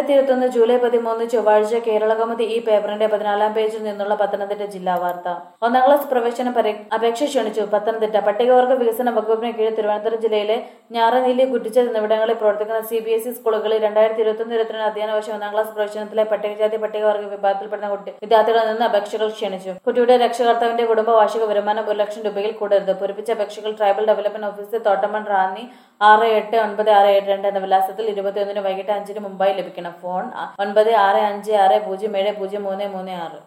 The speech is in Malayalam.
രണ്ടായിരത്തി ഇരുപത്തൊന്ന് ജൂലൈ പതിമൂന്ന് ചൊവ്വാഴ്ച കേരളകൗമുദി ഈ പേപ്പറിന്റെ പതിനാലാം പേജിൽ നിന്നുള്ള പത്തനംതിട്ട ജില്ലാ വാർത്ത ഒന്നാം ക്ലാസ് പ്രവേശന പരീ- അപേക്ഷ ക്ഷണിച്ചു പത്തനംതിട്ട പട്ടികവർഗ വികസന വകുപ്പിന് കീഴിൽ തിരുവനന്തപുരം ജില്ലയിലെ ഞാറനീലി കുറ്റിച്ചൽ എന്നിവിടങ്ങളിൽ പ്രവർത്തിക്കുന്ന സി ബി എസ് ഇ സ്കൂളുകളിൽ രണ്ടായിരത്തി ഇരുപത്തൊന്ന് ഇരുപത്തിരണ്ട് അധ്യയന വർഷം ഒന്നാം ക്ലാസ് പ്രവേശനത്തിലെ പട്ടികജാതി പട്ടികവർഗ വിഭാഗത്തിൽപ്പെടുന്ന കുട്ടി വിദ്യാർത്ഥികളിൽ നിന്ന് അപേക്ഷകൾ ക്ഷണിച്ചു കുട്ടിയുടെ രക്ഷകർത്താവിന്റെ കുടുംബ വാർഷിക വരുമാനം ഒരു ലക്ഷം രൂപയിൽ കൂടരുത് പൂരിപ്പിച്ച അപേക്ഷകൾ tribal development officer Thottamon Ranni ആറ് എട്ട് ഒൻപത് ആറ് ഏഴ് രണ്ട് എന്ന വിലാസത്തിൽ ഇരുപത്തിയൊന്നിന് വൈകിട്ട് അഞ്ചിന് മുമ്പായി ലഭിക്കണം ഫോൺ ഒൻപത് ആറ് അഞ്ച് ആറ് പൂജ്യം ഏഴ് പൂജ്യം മൂന്ന് മൂന്ന് ആറ്